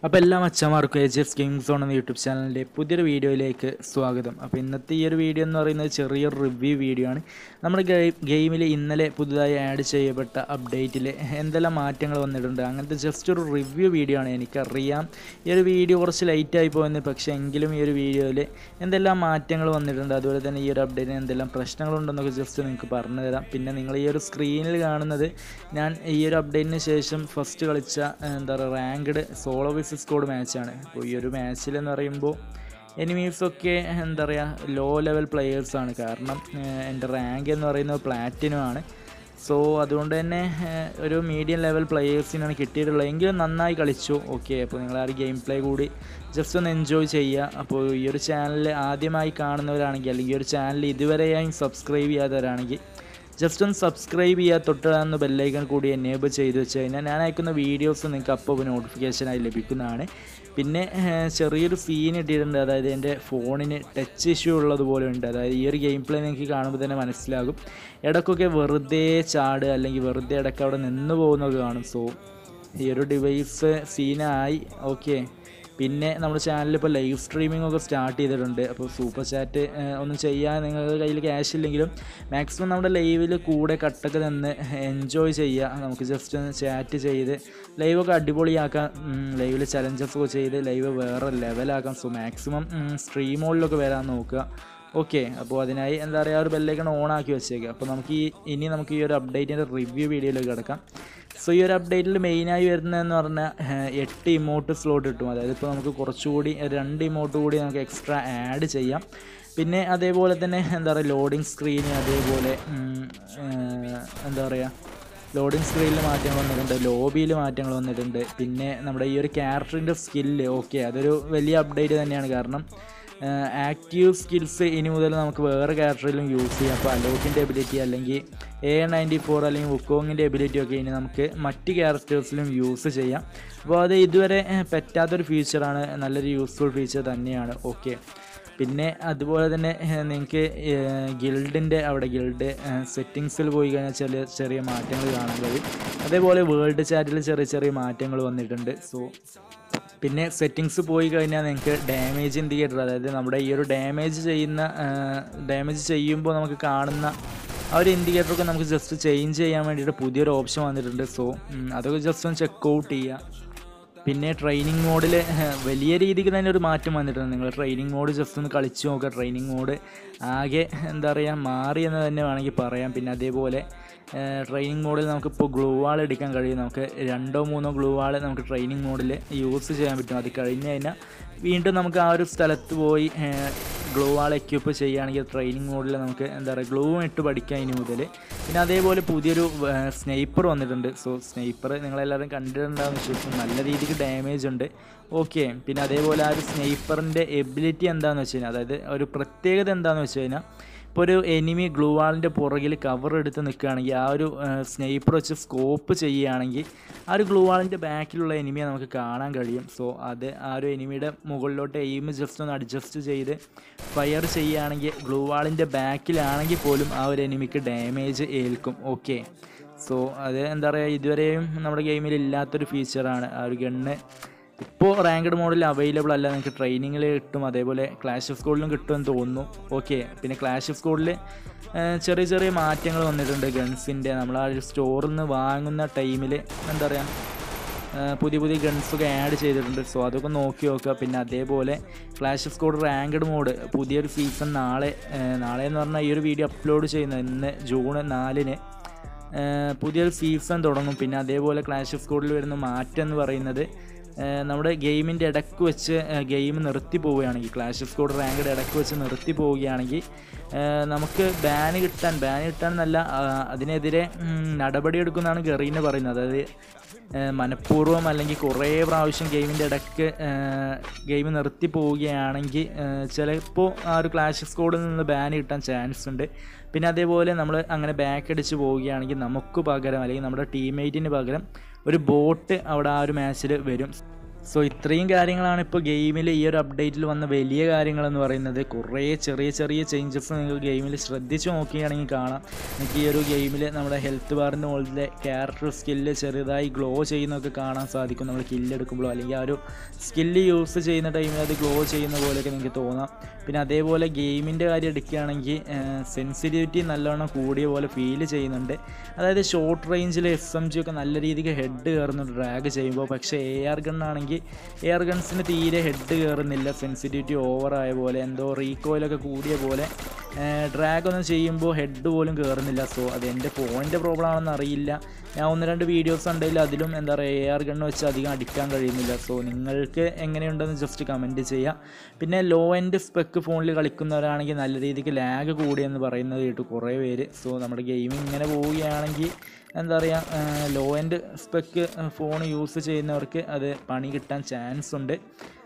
അപ്പോൾ എല്ലാ മച്ചന്മാർക്കും A G F game zone എന്ന യൂട്യൂബ് ചാനലിൻ്റെ പുതിയൊരു വീഡിയോയിലേക്ക് സ്വാഗതം അപ്പോൾ ഇന്നത്തെ ഈ ഒരു വീഡിയോ എന്ന് പറയുന്നത് ചെറിയൊരു റിവ്യൂ വീഡിയോ ആണ് നമ്മുടെ ഗെയിമിൽ ഇന്നലെ പുതുതായി ആഡ് ചെയ്യപ്പെട്ട അപ്ഡേറ്റിൽ എന്തെല്ലാം മാറ്റങ്ങൾ വന്നിട്ടുണ്ട് അങ്ങനത്തെ ജസ്റ്റ് ഒരു റിവ്യൂ വീഡിയോ ആണ് എനിക്കറിയാം ഈ ഒരു വീഡിയോ കുറച്ച് ലൈറ്റായി പോയെന്ന് പക്ഷേ എങ്കിലും ഈ ഒരു വീഡിയോയിൽ എന്തെല്ലാം മാറ്റങ്ങൾ വന്നിട്ടുണ്ട് അതുപോലെ തന്നെ ഈ ഒരു അപ്ഡേറ്റിന് എന്തെല്ലാം പ്രശ്നങ്ങളുണ്ടെന്നൊക്കെ ജസ്റ്റ് നിങ്ങൾക്ക് പറഞ്ഞു തരാം പിന്നെ നിങ്ങൾ ഈ ഒരു സ്ക്രീനിൽ കാണുന്നത് ഞാൻ ഈ ഒരു അപ്ഡേറ്റിന് ശേഷം ഫസ്റ്റ് കളിച്ച എന്താ പറയുക റാങ്ക്ഡ് സോളോ വിസ് സ്കോഡ് മാച്ചാണ് അപ്പോൾ ഈ ഒരു മാച്ചിൽ എന്ന് പറയുമ്പോൾ എനിമീസൊക്കെ എന്താ പറയുക ലോ ലെവൽ പ്ലെയേഴ്സാണ് കാരണം ഏഹ്, എൻ്റെ റാങ്ക് എന്ന് പറയുന്നത് പ്ലാറ്റിനം ആണ് സോ അതുകൊണ്ട് തന്നെ ഏഹ്, ഒരു മീഡിയം ലെവൽ പ്ലെയേഴ്സിനാണ് കിട്ടിയിട്ടുള്ളത് എങ്കിലും നന്നായി കളിച്ചു ഓക്കെ അപ്പോൾ നിങ്ങൾ ആ ഒരു ഗെയിം പ്ലേ കൂടി ജസ്റ്റ് ഒന്ന് എൻജോയ് ചെയ്യുക അപ്പോൾ ഈ ഒരു ചാനൽ ആദ്യമായി കാണുന്നവരാണെങ്കിൽ അല്ലെങ്കിൽ ഈ ഒരു ചാനൽ ഇതുവരെയായും സബ്സ്ക്രൈബ് ചെയ്യാത്തവരാണെങ്കിൽ ജസ്റ്റ് ഒന്ന് സബ്സ്ക്രൈബ് ചെയ്യുക തൊട്ടാന്ന് ബെല്ലൈക്കൺ കൂടി എനേബിൾ ചെയ്ത് വെച്ച് കഴിഞ്ഞാൽ ഞാൻ അയക്കുന്ന വീഡിയോസ് നിങ്ങൾക്ക് അപ്പോൾ നോട്ടിഫിക്കേഷനായി ലഭിക്കുന്നതാണ് പിന്നെ ഏഹ്, ചെറിയൊരു സീൻ ഇട്ടിട്ടുണ്ട് അതായത് എൻ്റെ ഫോണിന് ടച്ച് ഇഷ്യൂ ഉള്ളതുപോലെ ഉണ്ട് അതായത് ഈ ഒരു ഗെയിം പ്ലേ നിങ്ങൾക്ക് കാണുമ്പോൾ തന്നെ മനസ്സിലാകും ഇടയ്ക്കൊക്കെ വെറുതെ ചാടുക അല്ലെങ്കിൽ വെറുതെ ഇടയ്ക്ക് അവിടെ നിന്ന് പോകുന്നത് കാണും സോ ഈ ഒരു ഡിവൈസ് സീനായി ഓക്കെ പിന്നെ നമ്മുടെ ചാനലിൽ ഇപ്പോൾ ലൈവ് സ്ട്രീമിംഗ് ഒക്കെ സ്റ്റാർട്ട് ചെയ്തിട്ടുണ്ട് അപ്പോൾ സൂപ്പർ ചാറ്റ് ഒന്നും ചെയ്യാൻ നിങ്ങളുടെ കയ്യിൽ ക്യാഷ് ഇല്ലെങ്കിലും മാക്സിമം നമ്മുടെ ലൈവിൽ കൂടെ കട്ടൊക്കെ നിന്ന് എൻജോയ് ചെയ്യുക നമുക്ക് ജസ്റ്റ് ഒന്ന് ചാറ്റ് ചെയ്ത് ലൈവൊക്കെ അടിപൊളിയാക്കാം ലൈവിൽ ചലഞ്ചസ് ഒക്കെ ചെയ്ത് ലൈവ് വേറെ ലെവലാക്കാം സോ മാക്സിമം സ്ട്രീമുകളിലൊക്കെ വരാൻ നോക്കുക ഓക്കെ അപ്പോൾ അതിനായി എന്താ പറയുക ഒരു ബെല്ലൈക്കൺ ഓൺ ആക്കി വെച്ചേക്കുക അപ്പോൾ നമുക്ക് ഈ ഇനി നമുക്ക് ഈ ഒരു അപ്ഡേറ്റിൻ്റെ റിവ്യൂ വീഡിയോയിലേക്ക് കിടക്കാം സോ ഈ ഒരു അപ്ഡേറ്റിൽ മെയിനായി വരുന്നതെന്ന് പറഞ്ഞാൽ ഏഹ്, എട്ട് ഇമോട്ട് സ്ലോട്ട് കിട്ടും അതായത് ഇപ്പോൾ നമുക്ക് കുറച്ചുകൂടി രണ്ട് ഇമോട്ട് കൂടി നമുക്ക് എക്സ്ട്രാ ആഡ് ചെയ്യാം പിന്നെ അതേപോലെ തന്നെ എന്താ പറയുക ലോഡിങ് സ്ക്രീന് അതേപോലെ ഉം, ഏഹ്, എന്താ പറയുക ലോഡിങ് സ്ക്രീനിൽ മാറ്റങ്ങൾ വന്നിട്ടുണ്ട് ലോബിയിൽ മാറ്റങ്ങൾ വന്നിട്ടുണ്ട് പിന്നെ നമ്മുടെ ഈ ഒരു ക്യാരക്ടറിൻ്റെ സ്കില്ല് ഓക്കെ അതൊരു വലിയ അപ്ഡേറ്റ് തന്നെയാണ് കാരണം ആക്റ്റീവ് സ്കിൽസ് ഇനി മുതൽ നമുക്ക് വേറെ ക്യാരക്ടറിലും യൂസ് ചെയ്യാം അപ്പോൾ അലോക്കിൻ്റെ എബിലിറ്റി അല്ലെങ്കിൽ എ നയൻറ്റി ഫോർ അല്ലെങ്കിൽ വുക്കോങ്ങിൻ്റെ എബിലിറ്റി ഒക്കെ ഇനി നമുക്ക് മറ്റ് ക്യാരക്ടേഴ്സിലും യൂസ് ചെയ്യാം അപ്പോൾ അത് ഇതുവരെ ഏഹ്, പറ്റാത്തൊരു ഫീച്ചറാണ് നല്ലൊരു യൂസ്ഫുൾ ഫീച്ചർ തന്നെയാണ് ഓക്കെ പിന്നെ അതുപോലെ തന്നെ നിങ്ങൾക്ക് ഗിൽഡിൻ്റെ അവിടെ ഗിൽഡ് സെറ്റിങ്സിൽ പോയി കഴിഞ്ഞാൽ ചെറിയ ചെറിയ മാറ്റങ്ങൾ കാണാൻ കഴിയും അതേപോലെ വേൾഡ് ചാറ്റിൽ ചെറിയ ചെറിയ മാറ്റങ്ങൾ വന്നിട്ടുണ്ട് സോ പിന്നെ സെറ്റിങ്സ് പോയി കഴിഞ്ഞാൽ നിങ്ങൾക്ക് ഡാമേജ് ഇൻഡിക്കേറ്റർ അതായത് നമ്മുടെ ഈ ഒരു ഡാമേജ് ചെയ്യുന്ന ഡാമേജ് ചെയ്യുമ്പോൾ നമുക്ക് കാണുന്ന ആ ഒരു ഇൻഡിക്കേറ്ററൊക്കെ നമുക്ക് ജസ്റ്റ് ചേഞ്ച് ചെയ്യാൻ വേണ്ടിയിട്ട് പുതിയൊരു ഓപ്ഷൻ വന്നിട്ടുണ്ട് സോ അതൊക്കെ ജസ്റ്റ് ഒന്ന് ചെക്ക് ഔട്ട് ചെയ്യുക പിന്നെ ട്രെയിനിങ് മോഡിൽ വലിയ രീതിക്ക് തന്നെ ഒരു മാറ്റം വന്നിട്ടുണ്ട് നിങ്ങൾ ട്രെയിനിങ് മോഡ് ജസ്റ്റ് ഒന്ന് കളിച്ച് നോക്കുക ട്രെയിനിങ് മോഡ് ആകെ എന്താ പറയുക മാറി എന്ന് തന്നെ വേണമെങ്കിൽ പറയാം പിന്നെ അതേപോലെ ട്രെയിനിങ് മോഡിൽ നമുക്കിപ്പോൾ ഗ്ലൂ വാൾ എടുക്കാൻ കഴിയും നമുക്ക് രണ്ടോ മൂന്നോ ഗ്ലൂ വാൾ നമുക്ക് ട്രെയിനിങ് മോഡിൽ യൂസ് ചെയ്യാൻ പറ്റും അത് കഴിഞ്ഞ് കഴിഞ്ഞാൽ വീണ്ടും നമുക്ക് ആ ഒരു സ്ഥലത്ത് പോയി ഗ്ലൂ വാൾ എക്യൂപ്പ് ചെയ്യുകയാണെങ്കിൽ ട്രെയിനിങ് മോഡിൽ നമുക്ക് എന്താ പറയുക ഗ്ലൂ ഇട്ട് പഠിക്കാം ഇനി മുതൽ പിന്നെ അതേപോലെ പുതിയൊരു സ്നൈപ്പർ വന്നിട്ടുണ്ട് സോ സ്നൈപ്പർ നിങ്ങളെല്ലാവരും കണ്ടിട്ടുണ്ടാകുന്ന വിശ്വസിക്കും നല്ല രീതിക്ക് ഡാമേജ് ഉണ്ട് ഓക്കെ പിന്നെ അതേപോലെ ആ ഒരു സ്നൈപ്പറിൻ്റെ എബിലിറ്റി എന്താണെന്ന് വെച്ച് കഴിഞ്ഞാൽ അതായത് ഒരു പ്രത്യേകത എന്താണെന്ന് വെച്ച് കഴിഞ്ഞാൽ ഇപ്പോൾ ഒരു എനിമി ഗ്ലൂ വാളിൻ്റെ പുറകിൽ കവർ എടുത്ത് നിൽക്കുകയാണെങ്കിൽ ആ ഒരു സ്നൈപ്പർ വെച്ച് സ്കോപ്പ് ചെയ്യുകയാണെങ്കിൽ ആ ഒരു ഗ്ലൂ വാളിൻ്റെ ബാക്കിലുള്ള എനിമിയെ നമുക്ക് കാണാൻ കഴിയും സോ അത് ആ ഒരു എനിമിയുടെ മുകളിലോട്ട് എയിം ജസ്റ്റ് ഒന്ന് അഡ്ജസ്റ്റ് ചെയ്ത് ഫയർ ചെയ്യുകയാണെങ്കിൽ ഗ്ലൂ വാളിൻ്റെ ബാക്കിലാണെങ്കിൽ പോലും ആ ഒരു എനിമിക്ക് ഡാമേജ് ഏൽക്കും ഓക്കെ സോ അത് എന്താ പറയുക ഇതുവരെയും നമ്മുടെ ഗെയിമിൽ ഇല്ലാത്തൊരു ഫീച്ചറാണ് ആ ഒരു ഗണ്ണ് ഇപ്പോൾ റാങ്ക്ഡ് മോഡിൽ അവൈലബിൾ അല്ല നിങ്ങൾക്ക് ട്രെയിനിങ്ങിൽ കിട്ടും അതേപോലെ ക്ലാഷ് ഓഫ് സ്കോഡിലും കിട്ടുമെന്ന് തോന്നുന്നു ഓക്കെ പിന്നെ ക്ലാഷ് ഓഫ് സ്കോഡിൽ ചെറിയ ചെറിയ മാറ്റങ്ങൾ വന്നിട്ടുണ്ട് ഗൺസിൻ്റെ നമ്മൾ ആ ഒരു സ്റ്റോറിൽ നിന്ന് വാങ്ങുന്ന ടൈമിൽ എന്താ പറയുക ഏഹ് പുതിയ പുതിയ ഗൺസൊക്കെ ആഡ് ചെയ്തിട്ടുണ്ട് സോ അതൊക്കെ നോക്കി നോക്കുക പിന്നെ അതേപോലെ clash of squad ranked mode പുതിയൊരു സീസൺ നാളെ ഏഹ് നാളെ എന്ന് പറഞ്ഞാൽ ഈ ഒരു വീഡിയോ അപ്ലോഡ് ചെയ്യുന്നത് ഇന്ന് ജൂൺ നാലിന് ഏഹ് പുതിയൊരു സീസൺ തുടങ്ങും പിന്നെ അതേപോലെ ക്ലാഷ് ഓഫ് സ്കോഡിൽ വരുന്ന മാറ്റം എന്ന് പറയുന്നത് ഏഹ് നമ്മുടെ ഗെയിമിൻ്റെ ഇടയ്ക്ക് വെച്ച് ഗെയിം നിർത്തി പോവുകയാണെങ്കിൽ ക്ലാഷ് ഓഫ് സ്കോഡ് റാങ്ക്ഡ് ഇടയ്ക്ക് വെച്ച് നിർത്തി പോവുകയാണെങ്കിൽ ഏഹ് നമുക്ക് ബാൻ കിട്ടാൻ ബാൻ കിട്ടാൻ എന്നല്ല ആ, അതിനെതിരെ ഉം, നടപടിയെടുക്കുന്നതാണ് ഗറീന പറയുന്നത് അതായത് ഏഹ് മനഃപൂർവ്വം അല്ലെങ്കിൽ കുറേ പ്രാവശ്യം ഗെയിമിൻ്റെ ഇടയ്ക്ക് ഗെയിം നിർത്തി പോവുകയാണെങ്കിൽ ചിലപ്പോൾ ആ ഒരു ക്ലാഷ് സ്കോഡിൽ നിന്ന് ബാൻ കിട്ടാൻ ചാൻസ് ഉണ്ട് പിന്നെ അതേപോലെ നമ്മൾ അങ്ങനെ ബാക്ക് അടിച്ച് പോവുകയാണെങ്കിൽ നമുക്ക് പകരം അല്ലെങ്കിൽ നമ്മുടെ ടീംമേറ്റിന് പകരം ഒരു ബോട്ട് അവിടെ ആ ഒരു മാച്ചിൽ വരും സോ ഇത്രയും കാര്യങ്ങളാണ് ഇപ്പോൾ ഗെയിമിൽ ഈ ഒരു അപ്ഡേറ്റിൽ വന്ന വലിയ കാര്യങ്ങളെന്ന് പറയുന്നത് കുറേ ചെറിയ ചെറിയ ചേഞ്ചസ് നിങ്ങൾ ഗെയിമിൽ ശ്രദ്ധിച്ച് നോക്കുകയാണെങ്കിൽ കാണാം നിങ്ങൾക്ക് ഈ ഒരു ഗെയിമിൽ നമ്മുടെ ഹെൽത്ത് ബാറിൻ്റെ മുകളിലെ ക്യാരക്ടർ സ്കില്ല് ചെറുതായി ഗ്ലോ ചെയ്യുന്നതൊക്കെ കാണാൻ സാധിക്കും നമ്മൾ കില്ലെടുക്കുമ്പോഴോ അല്ലെങ്കിൽ ആ ഒരു സ്കില്ല് യൂസ് ചെയ്യുന്ന ടൈമിൽ അത് ഗ്ലോ ചെയ്യുന്ന പോലെയൊക്കെ നിങ്ങൾക്ക് തോന്നാം പിന്നെ അതേപോലെ ഗെയിമിൻ്റെ കാര്യം എടുക്കുകയാണെങ്കിൽ സെൻസിറ്റിവിറ്റി നല്ലോണം കൂടിയ പോലെ ഫീൽ ചെയ്യുന്നുണ്ട് അതായത് ഷോർട്ട് റേഞ്ചിൽ എസ് എം ജി ഒക്കെ നല്ല രീതിക്ക് ഹെഡ് കയറുന്നുണ്ട് ഡ്രാഗ് ചെയ്യുമ്പോൾ പക്ഷേ എ ആർ ഗണ്ണാണെങ്കിൽ എ ആർ ഗൺസിന് തീരെ ഹെഡ് കയറുന്നില്ല സെൻസിറ്റിവിറ്റി ഓവറായ പോലെ എന്തോ റീകോയിലൊക്കെ കൂടിയ പോലെ ഡ്രാഗ് ഒന്നും ചെയ്യുമ്പോൾ ഹെഡ് പോലും കയറുന്നില്ല സോ അത് എൻ്റെ ഫോണിൻ്റെ പ്രോബ്ലം ആണെന്ന് അറിയില്ല ഞാൻ ഒന്ന് രണ്ട് വീഡിയോസ് ഉണ്ടെങ്കിൽ അതിലും എന്താ പറയുക എ ആർ ഗണ്ണ് വെച്ച് അധികം അടിക്കാൻ കഴിയുന്നില്ല സോ നിങ്ങൾക്ക് എങ്ങനെയുണ്ടെന്ന് ജസ്റ്റ് കമൻറ്റ് ചെയ്യുക പിന്നെ ലോ എൻഡ് സ്പെക്ക് ഫോണിൽ കളിക്കുന്നവരാണെങ്കിൽ നല്ല രീതിക്ക് ലാഗ് കൂടിയെന്ന് പറയുന്നത് കേട്ടു കുറേ പേര് സോ നമ്മുടെ ഗെയിമിംഗ് ഇങ്ങനെ പോവുകയാണെങ്കിൽ എന്താ പറയുക low end spec phone use ചെയ്യുന്നവർക്ക് അത് പണി കിട്ടാൻ ചാൻസ് ഉണ്ട്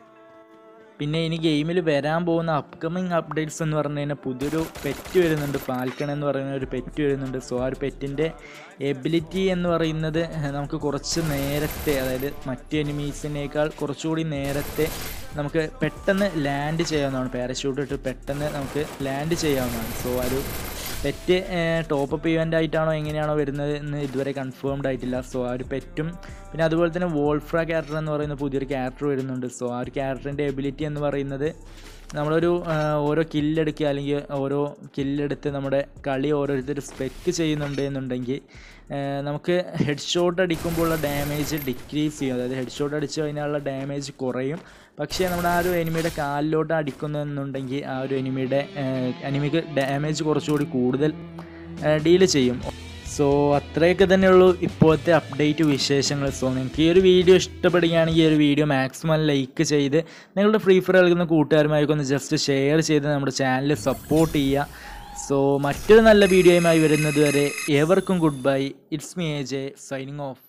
പിന്നെ ഇനി ഗെയിമിൽ വരാൻ പോകുന്ന അപ്കമിങ് അപ്ഡേറ്റ്സ് എന്ന് പറഞ്ഞു കഴിഞ്ഞാൽ പുതിയൊരു പെറ്റ് വരുന്നുണ്ട് ഫാൽക്കൺ എന്ന് പറയുന്ന ഒരു പെറ്റ് വരുന്നുണ്ട് സോ ആ ഒരു പെറ്റിൻ്റെ എബിലിറ്റി എന്ന് പറയുന്നത് നമുക്ക് കുറച്ച് നേരത്തെ അതായത് മറ്റ് എനിമീസിനേക്കാൾ കുറച്ചുകൂടി നേരത്തെ നമുക്ക് പെട്ടെന്ന് ലാൻഡ് ചെയ്യാവുന്നതാണ് പാരഷൂട്ട് ഇട്ട് പെട്ടെന്ന് നമുക്ക് ലാൻഡ് ചെയ്യാവുന്നതാണ് സോ ഒരു പെറ്റ് ടോപ്പ് അപ്പ് ഇവൻ്റ് ആയിട്ടാണോ എങ്ങനെയാണോ വരുന്നത് എന്ന് ഇതുവരെ കൺഫേംഡ് ആയിട്ടില്ല സോ ആ ഒരു പെറ്റും പിന്നെ അതുപോലെ തന്നെ വോൾഫ്ര ക്യാരക്ടർ എന്ന് പറയുന്ന പുതിയൊരു ക്യാരക്ടർ വരുന്നുണ്ട് സോ ആ ഒരു ക്യാരക്ടറിൻ്റെ എബിലിറ്റി എന്ന് പറയുന്നത് നമ്മളൊരു ഓരോ കില്ലെടുക്കുക അല്ലെങ്കിൽ ഓരോ കില്ലെടുത്ത് നമ്മുടെ കളി ഓരോരുത്തർ സ്പെക്ക് ചെയ്യുന്നുണ്ട് എന്നുണ്ടെങ്കിൽ നമുക്ക് ഹെഡ് ഷോട്ട് അടിക്കുമ്പോഴുള്ള ഡാമേജ് ഡിക്രീസ് ചെയ്യും അതായത് ഹെഡ് ഷോട്ട് അടിച്ചു കഴിഞ്ഞാലുള്ള ഡാമേജ് കുറയും പക്ഷേ നമ്മുടെ ആ ഒരു എനിമിയുടെ കാലിലോട്ട് അടിക്കുന്നെന്നുണ്ടെങ്കിൽ ആ ഒരു എനിമിയുടെ എനിമിക്ക് ഡാമേജ് കുറച്ചുകൂടി കൂടുതൽ ഡീല് ചെയ്യും സോ അത്രയൊക്കെ തന്നെയുള്ളൂ ഇപ്പോഴത്തെ അപ്ഡേറ്റ് വിശേഷങ്ങൾ സോ നിങ്ങൾക്ക് ഈ ഒരു വീഡിയോ ഇഷ്ടപ്പെടുകയാണെങ്കിൽ ഈ ഒരു വീഡിയോ മാക്സിമം ലൈക്ക് ചെയ്ത് നിങ്ങളുടെ ഫ്രീ ഫയർ കളിക്കുന്ന കൂട്ടുകാരുമായൊക്കെ ഒന്ന് ജസ്റ്റ് ഷെയർ ചെയ്ത് നമ്മുടെ ചാനൽ സപ്പോർട്ട് ചെയ്യുക സോ മറ്റൊരു നല്ല വീഡിയോയുമായി വരുന്നത് വരെ ഏവർക്കും goodbye it's me A J signing of